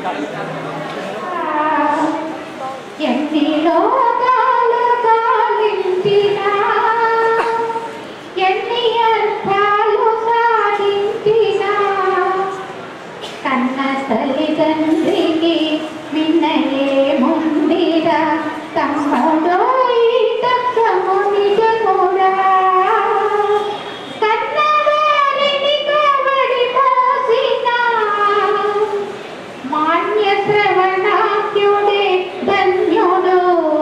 ఎన్ని లోకాలు గాలించినా ఎన్ని అర్థాలు సాధించినా కన్న తల్లిదండ్రికి మిన్నయే ముందిరా తమ్ముడో తక్కము నిజమురా కన్నవారిని కబడి మోసినా మాన్య శ్రవణాఖ్యుడే ధన్యుడు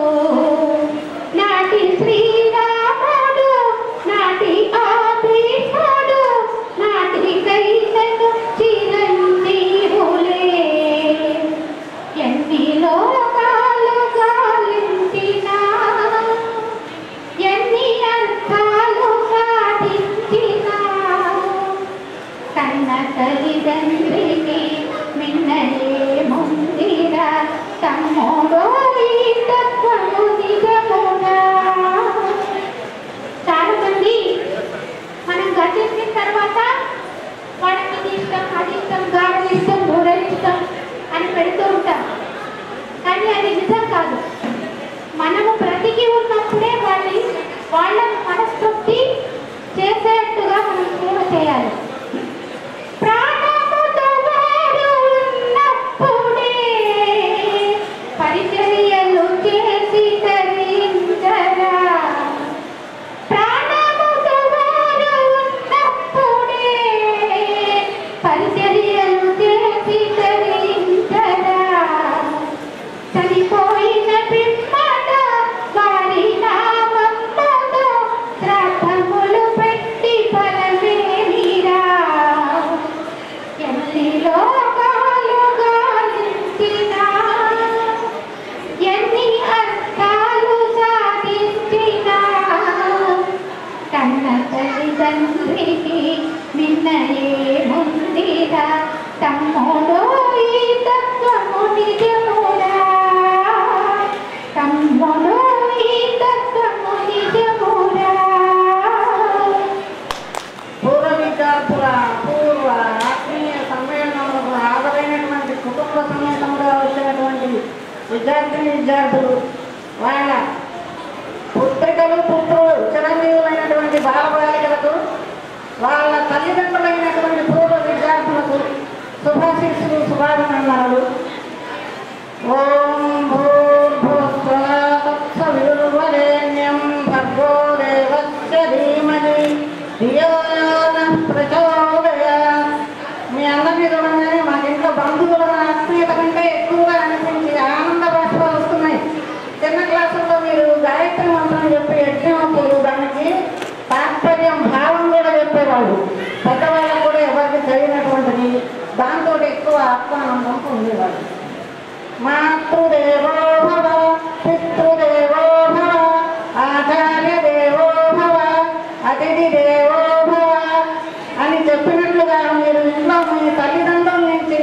నాటి శ్రీరాముడు నాటి ఆదిశుడు నాటి కైసకు చిరంజీవులే ఎన్ని లోకాలు గాలించినా ఎన్ని అర్థాలు సాధించినా కన్న తల్లిదండ్రికి మిన్నలే ముందిరా తమ్ముడో ఈ తత్వము నిజమురా చాలా మంది మనం గతించిన తర్వాత వాళ్ళకి ఇది ఇష్టం అది ఇష్టం గాడలు ఇష్టం దూడలు ఇష్టం అని పెడుతూ ఉంటాం కానీ అది నిజం కాదు మనము బ్రతికి ఉన్నప్పుడే వాళ్ళని వాళ్ళ మనస్తృప్తి చేసేట్టుగా మనం సేవ చేయాలి ప్రాణముతో వారు ఉన్నప్పుడే పరిచర్యలు చేసి తరించరా ప్రాణముతో వారు ఉన్నప్పుడే పరిచర్యలు చేసి తరించరా చనిపోయిన పిమ్మట వారి నామముతో శ్రాద్ధములు పెట్టి ఫలమేమిరా ఎన్ని లోకాలు గాలించినా ఎన్ని అర్థాలు సాధించినా కన్న తల్లిదండ్రికి నిన్నయే ముందిరా తమ్ముడో ఈ తత్వము నిజమురా తమ్ముడో ఈ తత్వము నిజమురా పూర్వ విద్యార్థుల పూర్వ ఆత్మీయ సమ్మేళనములకు హాజరైనటువంటి కుటుంబ సమేతంగా వచ్చినటువంటి విద్యార్థిని విద్యార్థులు వాళ్ళ పుత్రికలు పుత్రులు చిరంజీవులైనటువంటి బాలబాలికలకు వాళ్ళ తల్లిదండ్రులైనటువంటి పూర్వ విద్యార్థులకు శుభాశీస్సులు శుభాభినందనలు ఓం భూర్భువస్వరేణ్యం భర్గో దేవస్య ధీమహి ధియో యో నః ప్రచోదయాత్. మీ అందరినీ చూడంగానే మా ఇంట్లో బంధువుల ఆత్మీయత కంటే ఎక్కువగా అనిపించి ఆనంద భాషలు వస్తున్నాయి చిన్న క్లాసుల్లో మీరు గాయత్రి మంత్రం చెప్పి యజ్ఞమప్పుడు దానికి తాత్పర్యం భావం కూడా చెప్పేవాళ్ళు పెద్దవాళ్ళకు కూడా ఎవరికి తెలియనటువంటిది దాంతో ఎక్కువ ఆత్మానందం పొందేవాళ్ళు మాతృదేవో భవ పితృదేవో భవ ఆచార్య దేవో భవ అతిథి దేవో భవ అని చెప్పినట్లుగా మీరు ఇంట్లో మీ తల్లిదండ్రుల నుంచి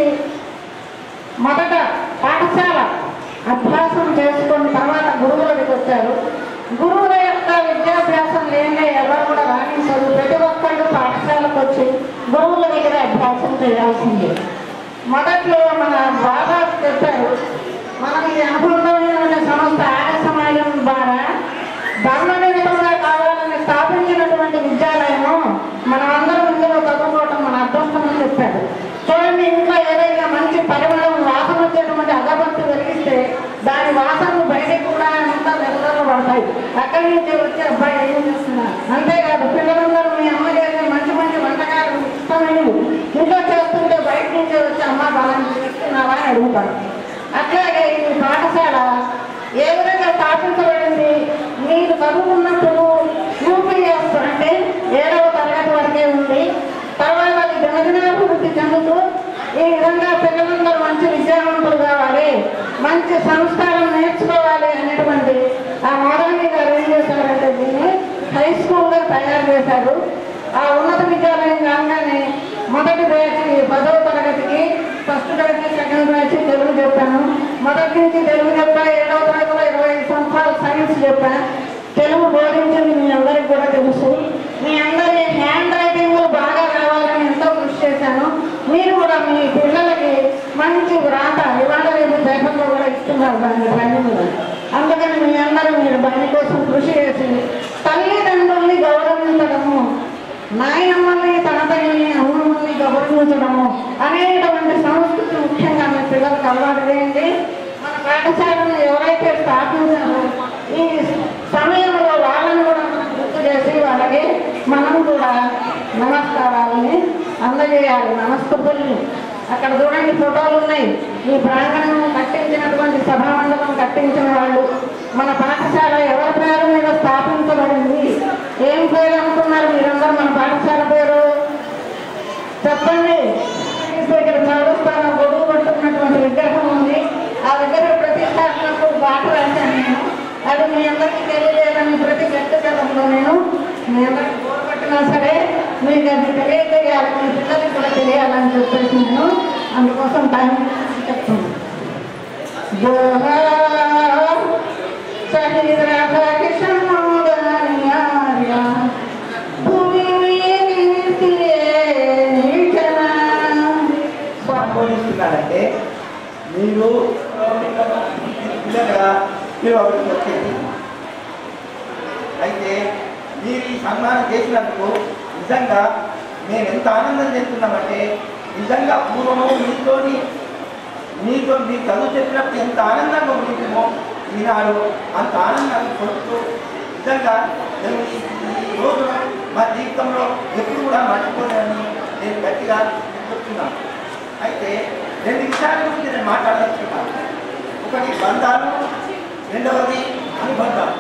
మొదట పాఠశాల అభ్యాసం చేసుకొని తర్వాత గురువులకి వచ్చారు గురువుల యొక్క విద్యాభ్యాసం లేని ఎవరు కూడా రాణించరు ప్రతి ఒక్కళ్ళు పాఠశాలకు వచ్చి గురువుల దగ్గర అభ్యాసం చేయాల్సిందే మొదట్లో మన బాబా చెప్పారు మనం ఈ అనుబంధమైన సంస్థ ఆగ సమాజం ద్వారా ధర్మనిరతంగా కావాలని స్థాపించినటువంటి విద్యాలయము మనం అందరం ఇందులో చదువుకోవటం మన అదృష్టం అని చెప్పారు చూడండి ఇంట్లో ఏదైనా మంచి పరిమళం వాసన వచ్చేటువంటి అగరబత్తి వెలిగిస్తే దాని వాసనలు బయటకు కూడా అంతా వెలుగులో పడతాయి అక్కడి నుంచి వచ్చే అబ్బాయి ఏం చేస్తున్నారు అంతేకాదు పిల్లలందరూ మీ అమ్మ చేసే మంచి మంచి వంటకాలు ఇష్టమైనవి ఇంట్లో చేస్తుంటే బయట నుంచి వచ్చి అమ్మ బాగా చేస్తున్నావా అని అడుగుతారు అట్లాగే ఈ పాఠశాల ఏ విధంగా స్థాపించబడింది మీరు చదువుకున్నప్పుడు యూపీఎస్ అంటే ఏడవ తరగతి వరకే ఉంది తర్వాత అది దినదినాభివృద్ధి చెందుతూ ఈ విధంగా పిల్లలందరూ మంచి విద్యావంతులు కావాలి మంచి సంస్కారం నేర్చుకోవాలి అనేటువంటి ఆ మోదాన్ని గారు ఏం చేశారంటే దీన్ని హై స్కూల్గా తయారు చేశారు ఆ ఉన్నత విద్యాలయం కాగానే మొదటి బ్యాచ్ పదవ తరగతికి first batch second batch Telugu చెప్పాను మొదటి నుంచి తెలుగు చెప్పా ఏడవ తరగతిలో ఇరవై ఐదు సంవత్సరాలు సైన్స్ చెప్పా తెలుగు బోధించింది మీ అందరికి కూడా తెలుసు మీ అందరి హ్యాండ్ రైటింగ్ బాగా రావాలని ఎంతో కృషి చేశాను మీరు కూడా మీ పిల్లలకి మంచి వ్రాత ఇవాళ రేపు పేపర్లో కూడా ఇస్తున్నారు దాని బండి మీద అందుకని మీ అందరూ మీరు బండి కోసం కృషి చేసి తల్లిదండ్రుల్ని గౌరవించడము నాయనమ్మల్ని తనతల్ని అమ్మమ్మల్ని గౌరవించడము అనేటువంటి సంస్కృతి ముఖ్యంగా మీ పిల్లలకు అలవాటు చేయండి మన పాఠశాలను ఎవరైతే స్థాపించారో ఈ సమయంలో వాళ్ళని కూడా మనం గుర్తు చేసి వాళ్ళకి మనం కూడా నమస్కారాలని అందజేయాలి నమస్కృతుల్ని అక్కడ చూడండి ఫోటోలు ఉన్నాయి ఈ ప్రాంగణం కట్టించినటువంటి సభామండపం కట్టించిన వాళ్ళు మన పాఠశాల ఎవరి పేరు మీద స్థాపించబడింది ఏం పేరు అనుకున్నారు మీరందరూ మన పాఠశాల పేరు చెప్పండి ఇక్కడ చౌరస్తాన గొడుగు పట్టుకున్నటువంటి విగ్రహం ఉంది ఆ విగ్రహ ప్రతిష్టాపనప్పుడు పాట రాశాను నేను అది మీ అందరికీ తెలియలేదని ప్రతి వ్యక్తిగతంలో నేను మీ అందరికి కోరబట్టినా సరే మీకు అది తెలియజేయాలి మీ పిల్లలకి కూడా తెలియాలని చెప్పేసి నేను అందుకోసం టైం చెప్తున్నాను జోహార్ షహీద్ రాధా కిషన్ మౌలాని ఆర్య భూమి మీదికే నిలిచెనా. సంబోధిస్తున్నారంటే మీరు పిల్లలుగా మీరు ఒకరికి వచ్చేది అయితే మీరు ఈ సన్మానం చేసినందుకు నిజంగా మేము ఎంత ఆనందం చెందుతున్నామంటే నిజంగా పూర్వము మీతోని మీతో మీరు చదువు చెప్పినప్పుడు ఎంత ఆనందంగా ఉంటుందో ఈనాడు అంత ఆనందాన్ని పొందుతూ నిజంగా నేను ఈ ఈ రోజు మా జీవితంలో ఎప్పుడు కూడా మర్చిపోలేదని నేను గట్టిగా చెప్తున్నాను అయితే రెండు విషయాల గురించి నేను మాట్లాడదలుచుకున్నాను ఒకటి బంధాలు రెండవది అనుబంధాలు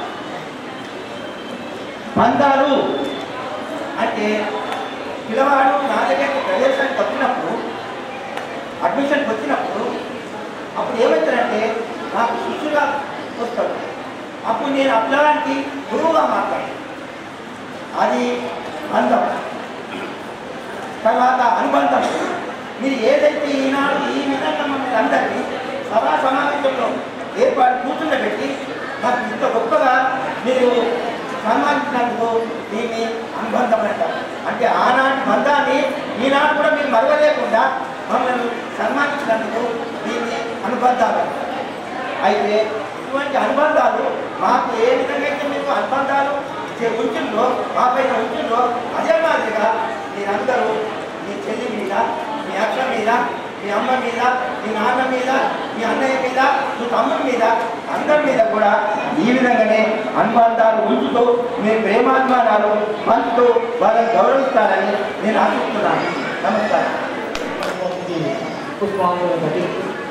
బంధాలు అంటే పిల్లవాడు నా దగ్గరికి ప్రవేశానికి వచ్చినప్పుడు అడ్మిషన్కి వచ్చినప్పుడు అప్పుడు ఏమవుతారంటే నాకు శిష్యుగా వస్తాడు అప్పుడు నేను అట్లాంటి గురువుగా మాట్లాడాను అది బంధం తర్వాత అనుబంధం మీరు ఏదైతే ఈనాడు ఈ విధంగా మమ్మల్ని అందరినీ సభా సమావేశంలో ఏర్పాటు కూర్చుండబెట్టి నాకు ఇంత గొప్పగా మీరు సన్మానించినందుకు దీన్ని అనుబంధం అంటారు అంటే ఆనాటి బంధాన్ని ఈనాడు కూడా మీరు మరవలేకుండా మమ్మల్ని సన్మానించినందుకు దీన్ని అనుబంధాలు అంటారు. అయితే ఇటువంటి అనుబంధాలు మాకు ఏ విధంగా అయితే మీకు అనుబంధాలు చే- ఉంచిందో మా పైన ఉంచిందో అదే మాదిరిగా మీరందరూ మీ చెల్లి మీద మీ అక్క మీద మీ అమ్మ మీద మీ నాన్న మీద మీ అన్నయ్య మీద మీ తమ్ముడి మీద అందరి మీద కూడా ఈ విధంగానే అనుబంధాలు ఉంచుతూ మీ ప్రేమాభిమానాలు పంచుతూ వాళ్ళని గౌరవిస్తారని నేను ఆశిస్తున్నాను నమస్కారం పుష్పాంజలి బట్టి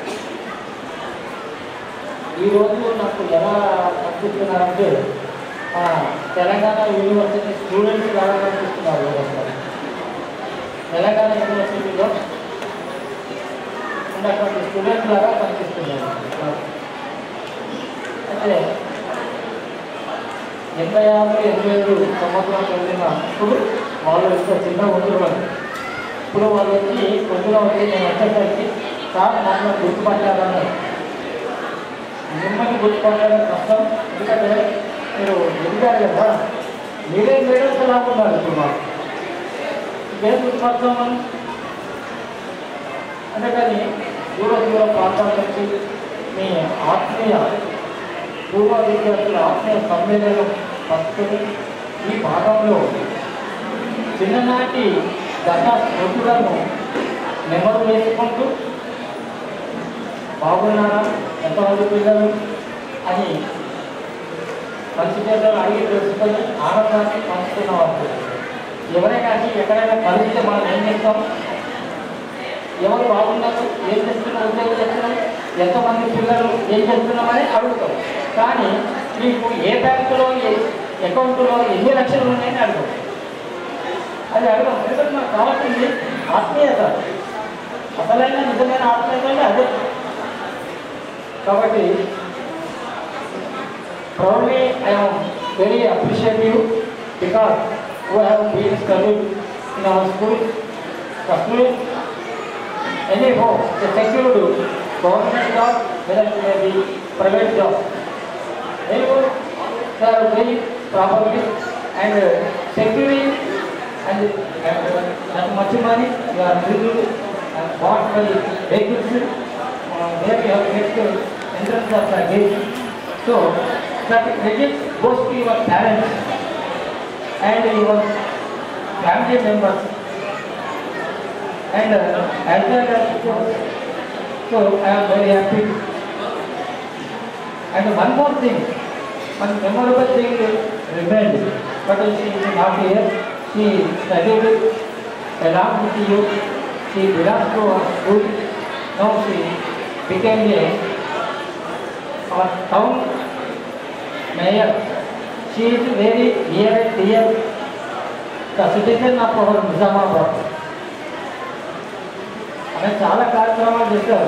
ఈరోజు నాకు ఎలా కనిపిస్తున్నారంటే ఆ, తెలంగాణ యూనివర్సిటీ స్టూడెంట్స్ లాగా కనిపిస్తున్నారు వీళ్ళందరూ. తెలంగాణ యూనివర్సిటీలో ఉన్నటువంటి స్టూడెంట్స్ లాగా కనిపిస్తున్నారు అయితే ఎనభై ఆరు ఎనభై ఏడు సంవత్సరాలు కలిగిన ఇప్పుడు వాళ్ళు ఇంత చిన్న ఉంటున్నారు ఇప్పుడు వాళ్ళు వచ్చి పొద్దున వచ్చి నేను వచ్చేసరికి సార్ మమ్మల్ని గుర్తుపట్టాలని మిమ్మల్ని గుర్తుపట్టడం కష్టం ఎందుకంటే మీరు ఎదిగారు కదా మీరే మేడమ్స్ ఎలా ఉన్నారు ఇప్పుడు మాకు ఇంకేం గుర్తుపడతాం మనం అందుకని దూర దూర ప్రాంతాల నుంచి మీ ఆత్మీయ పూర్వ విద్యార్థుల ఆత్మీయ సమ్మేళనం పట్టుకొని ఈ భాగంలో చిన్ననాటి గత స్మృతులను నెమరు వేసుకుంటూ బాగున్నారా ఎంతమంది పిల్లలు అని పరిస్థితులను అడిగి తెలుసుకొని ఆనందాన్ని పంచుతున్న వాళ్ళు ఎవరైనా కానీ ఎక్కడైనా కలిస్తే మనం ఏం చేస్తాం ఎవరు బాగున్నారు ఏం చేస్తున్నారు ఉద్యోగం చేస్తున్నారు ఎంతమంది పిల్లలు ఏం చేస్తున్నామని అడుగుతాం కానీ మీకు ఏ బ్యాంకులో ఏ అకౌంట్లో ఎన్ని లక్షలు ఉన్నాయని అడుగుతాం అది అడగం ఎందుకంటే మనకు కావాల్సింది ఆత్మీయత అసలైన నిజమైన ఆత్మీయత అంటే అదే కాబట్టి proudly I am very appreciative because who have been studied in our school. The students anyhow they secured government job whether it may be private job. Anyhow they are doing properly and uh, securing and, and uh, that much money you are bringing of the vehicles uh, where you have get the entrance of the gate. So that credit goes to your parents and your family members and uh, as well as yours. So I am very happy. And one more thing, one memorable thing remained, but she is not here. She studied along with you. She belongs to our school. Now she became a our town mayor. She is very near and dear the citizen of our Nizamabad. ఆమె చాలా కార్యక్రమాలు చేశారు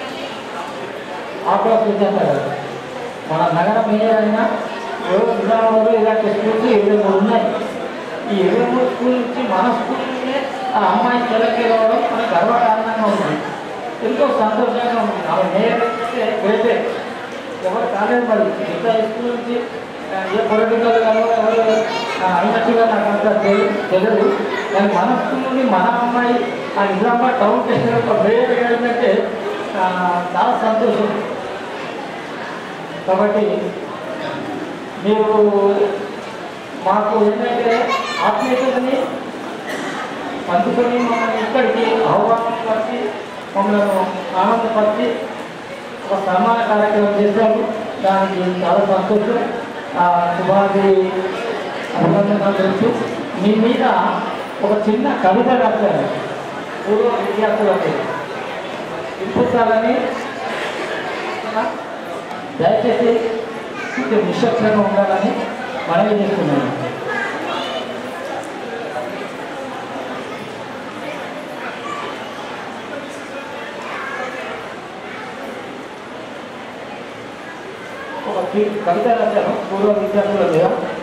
auto Sujatha గారు మన నగర mayor అయినా నిజామాబాద్లో ఇలాంటి స్కూల్స్ ఇరవై మూడు ఉన్నాయి ఈ ఇరవై మూడు స్కూల్ నుంచి మన స్కూల్ నుండే ఆ అమ్మాయి సెలెక్ట్ అవ్వడం మన గర్వకారణంగా ఉంది ఎంతో సంతోషంగా ఉంది ఆమె మేయర్ అయితే గ్రేటే ఎవరు కాలేదు మరి మిగతా స్కూల్ నుంచి ఆ, ఏ పొలిటికల్ గానో ఎవరు ఆ, అయినట్టుగా నాకు అంత తెలి- తెలియదు కానీ మన స్కూల్ నుండి మన అమ్మాయి ఆ నిజామాబాద్ టౌన్ చేసిన ఒక మేయర్ ఏంటంటే చాలా సంతోషం కాబట్టి మీరు మాకు ఏంటంటే ఆత్మీయతని పంచుకొని మమ్మల్ని ఇక్కడికి ఆహ్వానపరిచి మమ్మల్ని ఆనందపరిచి ఒక సన్మాన కార్యక్రమం చేశాము దానికి చాలా సంతోషం ఆ, శుభాది అభినందనలు తెలుసు మీ మీద ఒక చిన్న కవిత రాశారు పూర్వ విద్యార్థులకి వినిపించాలని దయచేసి కొంచెం నిశ్శబ్దంగా ఉండాలని మనవి చేస్తున్నాను ఒక కి- కవిత రాశాను పూర్వ విద్యార్థుల మీద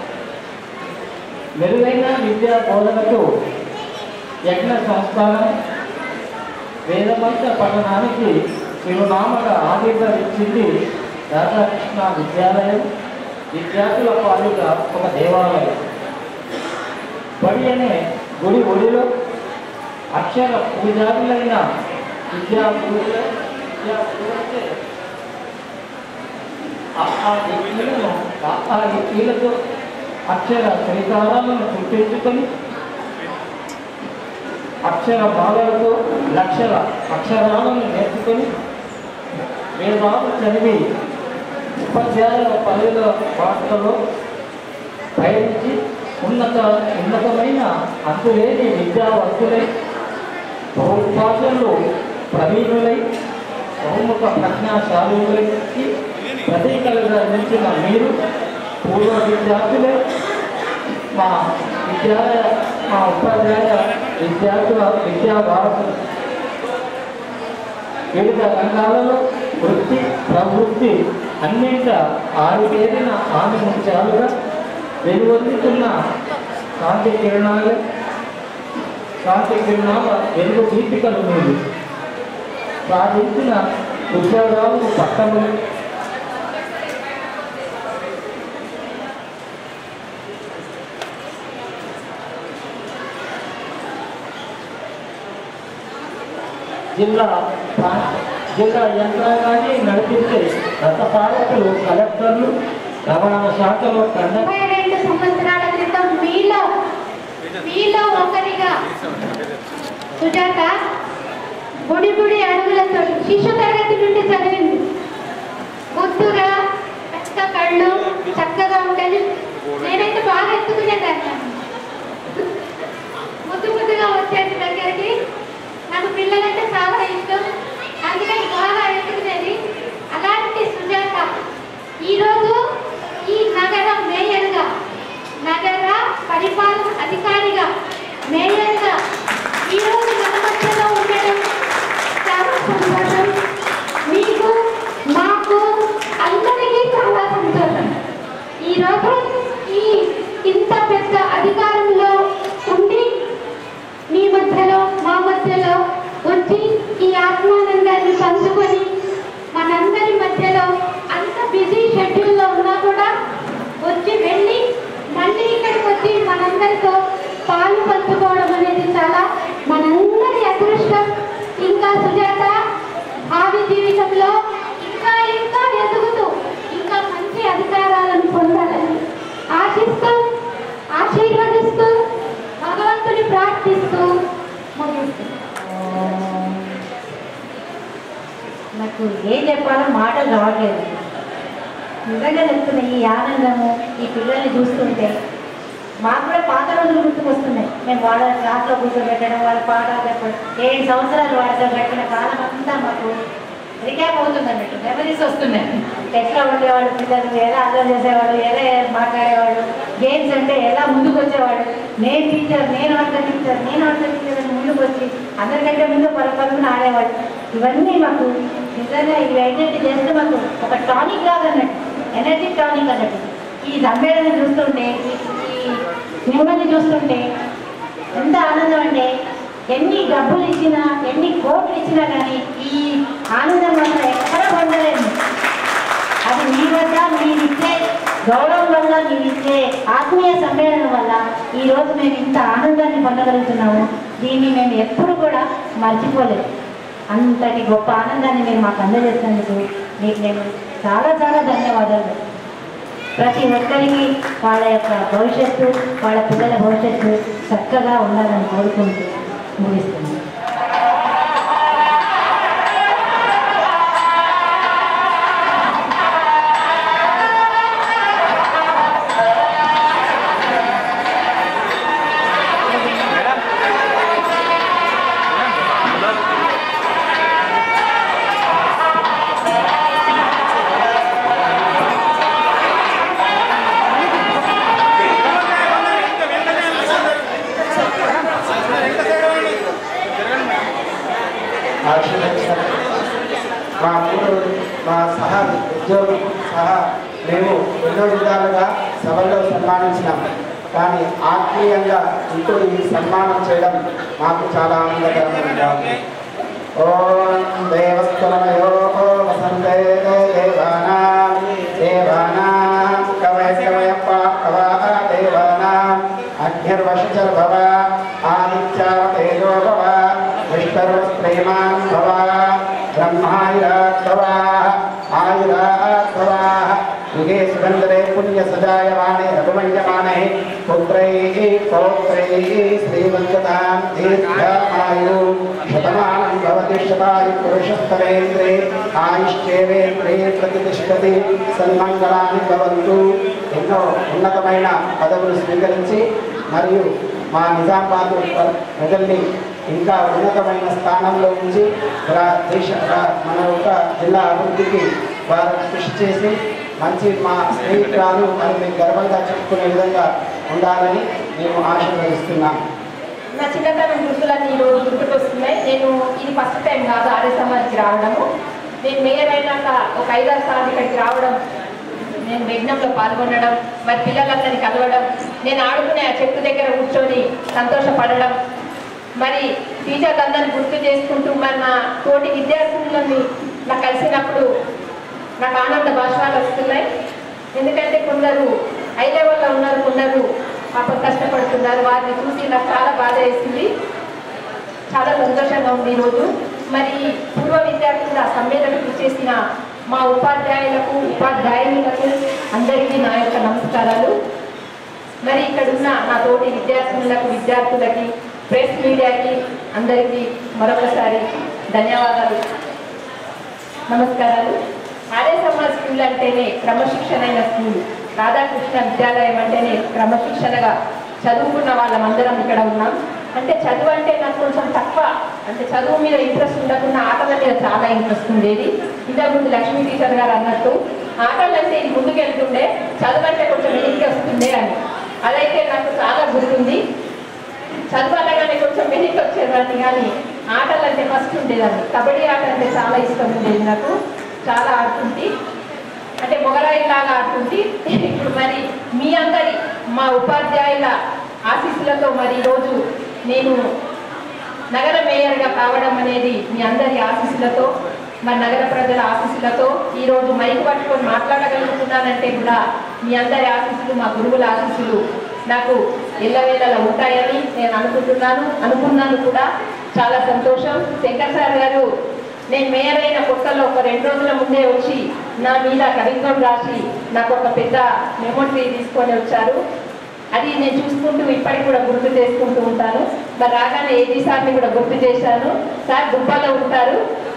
మెరుగైన విద్యా బోధనకు యజ్ఞ సంస్థానం వేదమంత పఠనానికి చిరునామగా ఆవిర్భవించింది రాధాకృష్ణ విద్యాలయం విద్యార్థుల పాలుగా ఒక దేవాలయం బడి అనే గుడి ఒడిలో అక్షర పూజారులైన విద్యా గురువుల విద్యా గురువులచే ఆ వ్యక్తులను ఆ వ్యక్తులతో అక్షర శ్రీకారాలను చుట్టించుకొని అక్షర బాలలతో లక్షల అక్షరాలను నేర్చుకొని వేదాలు చదివి ఉపాధ్యాయుల పదవుల పాటలో పయనించి ఉన్నత ఉన్నతమైన అంతులేని విద్యావంతులై బహుభాషల్లో ప్రవీణులై బహుముఖ ప్రజ్ఞాశాలులకి ప్రతీకలుగా నిలిచిన మీరు పూర్వ విద్యార్థులే మా విద్యాలయ మా ఉపాధ్యాయ విద్యార్థుల విద్యా భారతులు వివిధ రంగాలలో వృత్తి ప్రవృత్తి అన్నింట ఆరువేరిన ఆమె ముత్యాలుగా వెలువొందుతున్న కాంతి కిరణాలు కాంతి కిరణాల వెలుగు దీపికలు మీరు సాధించిన ఉద్యోగాలకు పట్టములు జిల్లా ప్రా- జిల్లా యంత్రాంగాన్ని నడిపించే రథసారథులు కలెక్టర్లు రవాణా శాఖలో కండక్టర్ ముప్పై రెండు సంవత్సరాల క్రితం మీలో మీలో ఒకరిగా సుజాత బుడి బుడి అడుగులతో శిశు తరగతి నుండి చదివింది ముద్దుగా పెద్ద కళ్ళు చక్కగా ఉండేది నేనైతే బాగా ఎత్తుకునేదాన్ని ముద్దు ముద్దుగా వచ్చేది దగ్గరికి నాకు పిల్లలంటే చాలా ఇష్టం అందుకని బాగా ఎత్తుకునేది అలాంటి సుజాత ఈరోజు ఈ నగర మేయర్గా నగర పరిపాలన అధికారిగా మేయర్గా ఈరోజు మన మధ్యలో ఉండడం చాలా సంతోషం మీకు మాకు అందరికీ చాలా సంతోషం ఈరోజు ఈ ఇంత పెద్ద అధికారంలో ఉండి మీ మధ్యలో మా మధ్యలో వచ్చి ఈ ఆత్మానందాన్ని పంచుకొని మనందరి మధ్యలో అంత బిజీ షెడ్యూల్లో ఉన్నా కూడా వచ్చి వెళ్ళి మళ్ళీ ఇక్కడికి వచ్చి మనందరితో పాలు పంచుకోవడం అనేది చాలా మనందరి అదృష్టం ఇంకా సుజాత నాకు ఏం చెప్పాలో మాటలు రావట్లేదు నిజంగా చెప్తున్నా ఈ ఆనందము ఈ పిల్లల్ని చూస్తుంటే మాకు కూడా పాత రోజులు గుర్తుకొస్తున్నాయి మేము వాళ్ళ క్లాస్లో కూర్చోబెట్టడం వాళ్ళ పాఠాలు చెప్పడం ఏడు సంవత్సరాలు వాళ్ళతో గడిపిన కాలం అంతా మాకు రికాప్ అవుతుంది అన్నట్టు మెమరీస్ వస్తున్నాయి ఎట్లా ఉండేవాడు పిల్లలు ఎలా అర్థం చేసేవాడు ఎలా మాట్లాడేవాడు గేమ్స్ అంటే ఎలా ముందుకు వచ్చేవాడు నేను టీచర్ నేను ఆడతా టీచర్ నేను ఆడతా టీచర్ అని ముందుకు వచ్చి అందరికంటే ముందు పరపరుగున ఆడేవాడు ఇవన్నీ మాకు నిజంగా ఇవి ఐడెంటిటీ చేస్తే మాకు ఒక టానిక్ లాగా అన్నట్టు ఎనర్జీ టానిక్ అన్నట్టు ఈ సమ్మేళనం చూస్తుంటే ఈ- ఈ మిమ్మల్ని చూస్తుంటే ఎంత ఆనందం అంటే ఎన్ని డబ్బులు ఇచ్చినా ఎన్ని కోట్లు ఇచ్చినా కానీ ఈ ఆనందం మాత్రం ఎక్కడ పొందలేము అది మీ వల్ల మీరు ఇచ్చే గౌరవం వల్ల మీరు ఇచ్చే ఆత్మీయ సమ్మేళనం వల్ల ఈ రోజు మేము ఇంత ఆనందాన్ని పొందగలుగుతున్నాము దీన్ని మేము ఎప్పుడు కూడా మర్చిపోలేము అంతటి గొప్ప ఆనందాన్ని మీరు మాకు అందజేసినందుకు మీకు నేను చాలా చాలా ధన్యవాదాలు ప్రతి ఒక్కరికి వాళ్ళ యొక్క భవిష్యత్తు వాళ్ళ పిల్లల భవిష్యత్తు చక్కగా ఉండాలని కోరుకుంటూ ముగిస్తున్నాను ఆశీర్వదించారు మా ఊరు మా సహా ఉద్యోగి సహా మేము ఎన్నో విధాలుగా సభల్లో సన్మానించినాం కానీ ఆత్మీయంగా ఇంటూ ఈ సన్మానం చేయడం మాకు చాలా ఆనందకరంగా ఉంది ఓం దేవస్థలమయో వసంతే దేవానాం దేవానాం కవయ కవయ కవా దేవానాం అగ్నిర్వశచర్భవ ఆదిత్యావతేజో భవ విష్ణుర్వస్త్రేమాన్ భవ బ్రహ్మాయురాత్వా ఆయురాత్వా యుగే సుగంధరే పుణ్య సజాయమానే రఘుమన్యమానే పుత్రైः పౌత్రైः శ్రీమంతతాం దీర్ఘాయు శతమానం భవతి శతాయు పురుషస్తవేంద్రే ఆయుష్యేవేంద్రే ప్రతిష్టతి సన్మంగళాన్ని భవంతు ఎన్నో ఉన్నతమైన పదవులు స్వీకరించి మరియు మా నిజామాబాద్ ప్రజల్ని ఇంకా ఉన్నతమైన స్థానంలో ఉంచి రా- దేశ రా- మన యొక్క జిల్లా అభివృద్ధికి వారు కృషి చేసి మంచి మా స్నేహితురాలు మరి మేము గర్వంగా చెప్పుకునే విధంగా ఉండాలని మేము ఆశీర్వదిస్తున్నాం నా చిన్నతనం గుర్తులన్నీ ఈరోజు గుర్తుకొస్తున్నాయి నేను ఇది ఫస్ట్ టైం కాదు ఆర్య సమాజ్కి రావడము నేను మేయర్ అయినాక ఒక ఐదారు సార్లు ఇక్కడికి రావడం నేను యజ్ఞంలో పాల్గొనడం మరి పిల్లలందరినీ కలవడం నేను ఆడుకునే ఆ చెట్టు దగ్గర కూర్చొని సంతోషపడడం మరి టీచర్లు అందరినీ గుర్తు చేసుకుంటూ మరి నా తోటి విద్యార్థులని నాకు కలిసినప్పుడు నాకు ఆనంద భాషలు వస్తున్నాయి ఎందుకంటే కొందరు హై లెవెల్లో ఉన్నారు కొందరు పాపం కష్టపడుతున్నారు వారిని చూసి నాకు చాలా బాధ వేసింది చాలా సంతోషంగా ఉంది ఈరోజు మరి పూర్వ విద్యార్థుల సమ్మేళనకు చేసిన మా ఉపాధ్యాయులకు ఉపాధ్యాయులకు అందరికీ నా యొక్క నమస్కారాలు మరి ఇక్కడ ఉన్న నా తోటి విద్యార్థులకు విద్యార్థులకి ప్రెస్ మీడియాకి అందరికీ మరొకసారి ధన్యవాదాలు నమస్కారాలు ఆర్య సమాజ్ స్కూల్ అంటేనే క్రమశిక్షణైన స్కూల్ రాధాకృష్ణ విద్యాలయం అంటేనే క్రమశిక్షణగా చదువుకున్న వాళ్ళమందరం ఇక్కడ ఉన్నాం అంటే చదువు అంటే నాకు కొంచెం తక్కువ అంటే చదువు మీద ఇంట్రెస్ట్ ఉండకుండా ఆటల మీద చాలా ఇంట్రెస్ట్ ఉండేది ఇంతకుముందు లక్ష్మీ టీచర్ గారు అన్నట్టు ఆటలు అంటే ఇది ముందుకు వెళ్తుండే చదువు అంటే కొంచెం వెనక్కి వస్తుండే అని అదైతే నాకు చాలా గుర్తుంది చదువు అనగానే కొంచెం వెనక్కి వచ్చేదాన్ని కానీ ఆటలు అంటే ఫస్ట్ ఉండేదాన్ని కబడ్డీ ఆట అంటే చాలా ఇష్టం ఉండేది నాకు చాలా ఆడుతుంది అంటే మొగరాయిలాగా ఆడుతుంది ఇప్పుడు మరి మీ అందరి మా ఉపాధ్యాయుల ఆశీస్సులతో మరి ఈరోజు నేను నగర మేయర్గా కావడం అనేది మీ అందరి ఆశీస్సులతో మరి నగర ప్రజల ఆశీస్సులతో ఈరోజు మైక్ పట్టుకొని మాట్లాడగలుగుతున్నానంటే కూడా మీ అందరి ఆశీస్సులు మా గురువుల ఆశీస్సులు నాకు ఎల్లవేళలా ఉంటాయని నేను అనుకుంటున్నాను అనుకున్నాను కూడా చాలా సంతోషం శంకర్ సార్ గారు నేను మేయర్ అయిన కొత్తలో ఒక రెండు రోజుల ముందే వచ్చి నా మీద కవిత్వం రాసి నాకు ఒక పెద్ద మెమోటరీ తీసుకొని వచ్చారు అది నేను చూసుకుంటూ ఇప్పటికి కూడా గుర్తు చేసుకుంటూ ఉంటాను మరి రాగానే ఏజీ సార్ని కూడా గుర్తు చేశాను సార్ గుబ్బలో ఉంటారు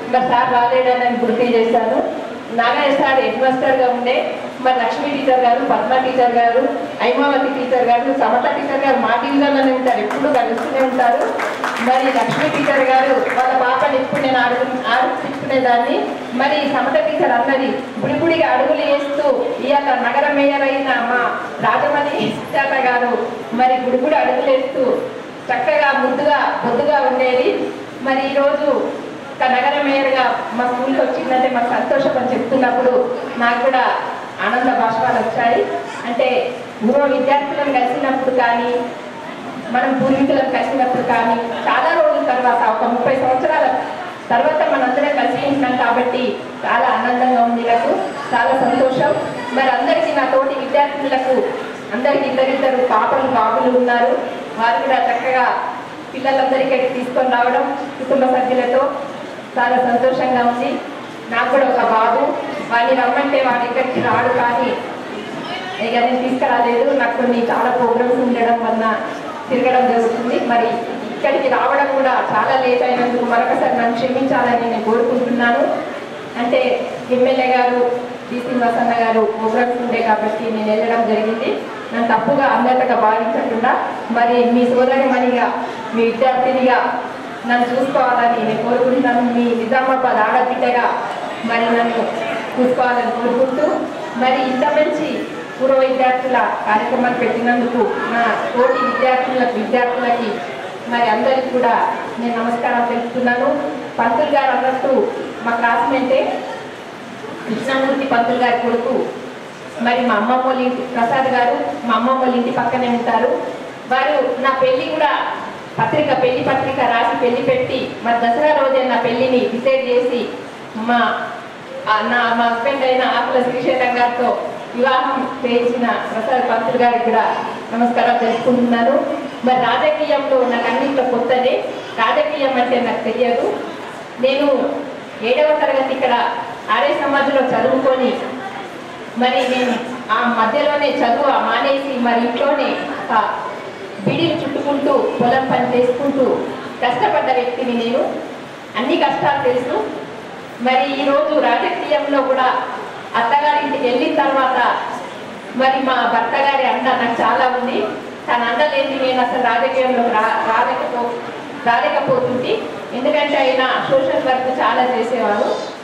మరి సార్ రాలేడని నేను గుర్తు చేశాను నాగయ్య సార్ హెడ్ మాస్టర్గా ఉండే మరి లక్ష్మీ టీచర్ గారు పద్మ టీచర్ గారు ఐమావతి టీచర్ గారు సమత టీచర్ గారు మా డివిజన్లోనే ఉంటారు ఎప్పుడు కలుస్తూనే ఉంటారు మరి లక్ష్మీ టీచర్ గారు వాళ్ళ పాపని ఎప్పుడు నేను అడుగు ఆడిపించుకునేదాన్ని మరి సమత టీచర్ అన్నది బుడిబుడిగా అడుగులు వేస్తూ ఇవాళ నగర మేయర్ అయిన మా రాజమణి సుజాత గారు మరి బుడిబుడి అడుగులు వేస్తూ చక్కగా ముద్దుగా బొద్దుగా ఉండేది మరి ఈరోజు ఒక నగర మేయర్గా మా స్కూల్కి వచ్చిందంటే మాకు సంతోషం అని చెప్తున్నప్పుడు నాకు కూడా ఆనంద భాషలు వచ్చాయి అంటే పూర్వ విద్యార్థులను కలిసినప్పుడు కానీ మనం పూర్వీకులను కలిసినప్పుడు కానీ చాలా రోజుల తర్వాత ఒక ముప్పై సంవత్సరాల తర్వాత మనందరం కలిసి ఉంటున్నాం కాబట్టి చాలా ఆనందంగా ఉంది నాకు చాలా సంతోషం మరి అందరికీ నా తోటి విద్యార్థులకు అందరికి ఇద్దరిద్దరు పాపలు బాబులు ఉన్నారు వారు కూడా చక్కగా పిల్లలందరికీ తీసుకొని రావడం కుటుంబ సభ్యులతో చాలా సంతోషంగా ఉంది నాకు కూడా ఒక బాబు వాడిని రమ్మంటే వాడి ఇక్కడికి రాడు కానీ ఇక నేను తీసుకురాలేదు నాకు కొన్ని చాలా ప్రోగ్రామ్స్ ఉండడం వలన తిరగడం జరుగుతుంది మరి ఇక్కడికి రావడం కూడా చాలా లేట్ అయినందుకు మరొకసారి నన్ను క్షమించాలని నేను కోరుకుంటున్నాను అంటే ఎమ్మెల్యే గారు డి శ్రీనివాసన్న గారు ప్రోగ్రామ్స్ ఉండే కాబట్టి నేను వెళ్ళడం జరిగింది నన్ను తప్పుగా అందరిగా భావించకుండా మరి మీ సోదరిమణిగా మీ విద్యార్థినిగా నన్ను చూసుకోవాలని నేను కోరుకుంటున్నాను మీ నిజామాబాద్ ఆడబిడ్డగా మరి నన్ను చూసుకోవాలని కోరుకుంటూ మరి ఇంత మంచి పూర్వ విద్యార్థుల కార్యక్రమాలు పెట్టినందుకు నా తోటి విద్యార్థులకు విద్యార్థులకి మరి అందరికి కూడా నేను నమస్కారం తెలుపుతున్నాను పంతులు గారు అన్నట్టు మా క్లాస్మేటే కృష్ణమూర్తి పంతులు గారి కొడుకు మరి మా అమ్మమ్మ వాళ్ళ ఇంటి ప్రసాద్ గారు మా అమ్మమ్మ వాళ్ళ ఇంటి పక్కనే ఉంటారు వారు నా పెళ్లి కూడా పత్రిక పెళ్లి పత్రిక రాసి పెళ్లి పెట్టి మరి దసరా రోజే నా పెళ్లిని డిసైడ్ చేసి మా ఆ నా మా హస్బెండ్ అయిన ఆకుల శ్రీశైలం గారితో వివాహం చేయించిన ప్రసాద్ పంతులు గారికి కూడా నమస్కారం తెలుసుకుంటున్నాను మరి రాజకీయంలో నాకు అన్నింటిలో కొత్తదే రాజకీయం అంటే నాకు తెలియదు నేను ఏడవ తరగతి ఇక్కడ ఆర్య సమాజంలో చదువుకొని మరి నేను ఆ మధ్యలోనే చదువు మానేసి మరి ఇంట్లోనే ఆ బిడిలు చుట్టుకుంటూ పొలం పని చేసుకుంటూ కష్టపడ్డ వ్యక్తిని నేను అన్ని కష్టాలు తెలుసు మరి ఈరోజు రాజకీయంలో కూడా అత్తగారింటికి వెళ్ళిన తర్వాత మరి మా భర్త గారి అండ నాకు చాలా ఉంది తన అండ లేని నేను అసలు రాజకీయంలో రా రాలేకపో రాలేకపోతుంది ఎందుకంటే ఆయన సోషల్ వర్క్ చాలా చేసేవారు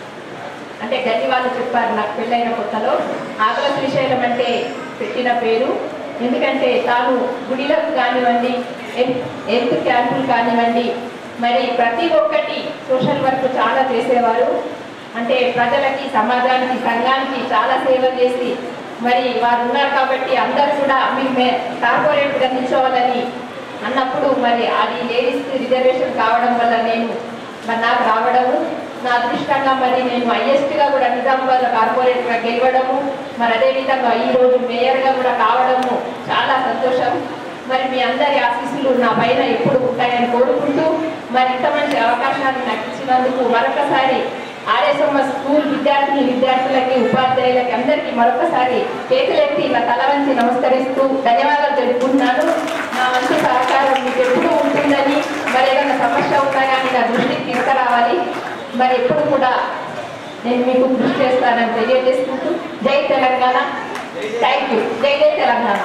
అంటే గట్టి వాళ్ళు చెప్పారు నాకు పెళ్ళైన కొత్తలో ఆగ్ర శ్రీశైలం అంటే పెట్టిన పేరు ఎందుకంటే తాను గుడిలకు కానివ్వండి హెల్త్ హెల్త్ క్యాంపులు కానివ్వండి మరి ప్రతి ఒక్కటి సోషల్ వర్క్ చాలా చేసేవారు అంటే ప్రజలకి సమాజానికి సంఘానికి చాలా సేవ చేసి మరి వారు ఉన్నారు కాబట్టి అందరూ కూడా మీరు కార్పొరేట్గా నిల్చోవాలని అన్నప్పుడు మరి అది లేడీస్ రిజర్వేషన్ కావడం వల్ల నేను మరి నాకు రావడము నా అదృష్టంగా మరి నేను హైయెస్ట్గా కూడా నిజామాబాద్ కార్పొరేట్గా గెలవడము మరి అదేవిధంగా ఈ రోజు మేయర్గా కూడా కావడము చాలా సంతోషం మరి మీ అందరి ఆశీస్సులు నా పైన ఎప్పుడు ఉంటాయని కోరుకుంటూ మరి ఇంత మంచి అవకాశాన్ని నాకు ఇచ్చినందుకు మరొకసారి ఆర్ఎస్ఎం స్కూల్ విద్యార్థులు విద్యార్థులకి ఉపాధ్యాయులకి అందరికీ మరొకసారి చేతులెత్తి నా తల వంచి నమస్కరిస్తూ ధన్యవాదాలు తెలుపుకుంటున్నాను నా మంచి సహకారం మీకు ఎప్పుడూ ఉంటుందని మరి ఏదైనా సమస్య ఉన్నా కానీ నా దృష్టికి తీసుకురావాలి మరి ఎప్పుడు కూడా నేను మీకు కృషి చేస్తానని తెలియజేసుకుంటూ జై తెలంగాణ థ్యాంక్ యూ జై జై తెలంగాణ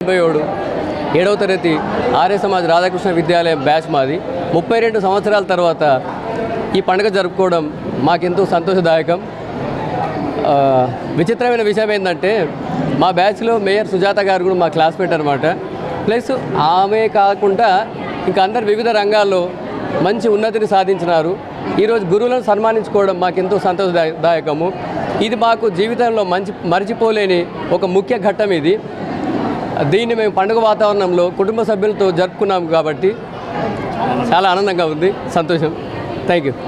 డెబ్బై ఏడు ఏడవ తరగతి ఆర్య సమాజ్ రాధాకృష్ణ విద్యాలయం బ్యాచ్ మాది ముప్పై రెండు సంవత్సరాల తర్వాత ఈ పండుగ జరుపుకోవడం మాకెంతో సంతోషదాయకం ఆ, విచిత్రమైన విషయం ఏంటంటే మా బ్యాచ్లో మేయర్ సుజాత గారు కూడా మా క్లాస్మేట్ అనమాట ప్లస్ ఆమె కాకుండా ఇంకా అందరు వివిధ రంగాల్లో మంచి ఉన్నతిని సాధించినారు ఈరోజు గురువులను సన్మానించుకోవడం మాకెంతో సంతోషదాయకము ఇది మాకు జీవితంలో మంచి మర్చిపోలేని ఒక ముఖ్య ఘట్టం ఇది దీన్ని మేము పండుగ వాతావరణంలో కుటుంబ సభ్యులతో జరుపుకున్నాం కాబట్టి చాలా ఆనందంగా ఉంది సంతోషం thank you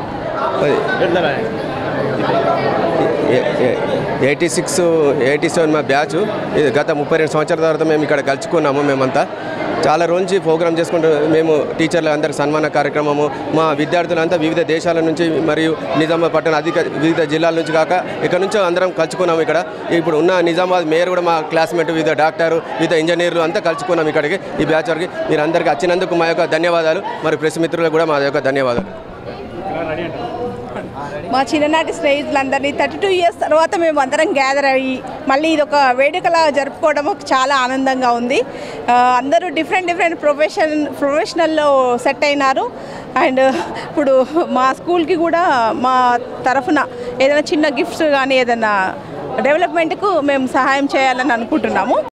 eighty six eighty seven మా బ్యాచ్ ఇది గత ముప్పై రెండు సంవత్సరాల తర్వాత మేము ఇక్కడ కలుసుకున్నాము మేమంతా చాలా రోజు నుంచి ప్రోగ్రామ్ చేసుకుంటూ మేము టీచర్లు అందరికి సన్మాన కార్యక్రమము మా విద్యార్థులంతా వివిధ దేశాల నుంచి మరియు నిజామాబాద్ పట్టణ అధిక వివిధ జిల్లాల నుంచి కాక ఇక్కడ నుంచి అందరం కలుసుకున్నాము ఇక్కడ ఇప్పుడు ఉన్న నిజామాబాద్ మేయర్ కూడా మా క్లాస్మేట్ వివిధ డాక్టరు వివిధ ఇంజనీర్లు అంతా కలుసుకున్నాం ఇక్కడికి ఈ బ్యాచ్ వరకు మీరు అందరికీ వచ్చినందుకు మా యొక్క ధన్యవాదాలు మరి ప్రెస్ మిత్రులకు కూడా మా యొక్క ధన్యవాదాలు మా చిన్ననాటి స్నేహితులందరినీ థర్టీ టూ ఇయర్స్ తర్వాత మేము అందరం గ్యాదర్ అయ్యి మళ్ళీ ఇది ఒక వేడుకలా జరుపుకోవడం చాలా ఆనందంగా ఉంది ఆ, అందరూ డిఫరెంట్ డిఫరెంట్ ప్రొఫెషన్ ప్రొఫెషనల్లో సెట్ అయినారు అండ్ ఇప్పుడు మా స్కూల్కి కూడా మా తరఫున ఏదైనా చిన్న గిఫ్ట్స్ కానీ ఏదైనా డెవలప్మెంట్కు మేము సహాయం చేయాలని అనుకుంటున్నాము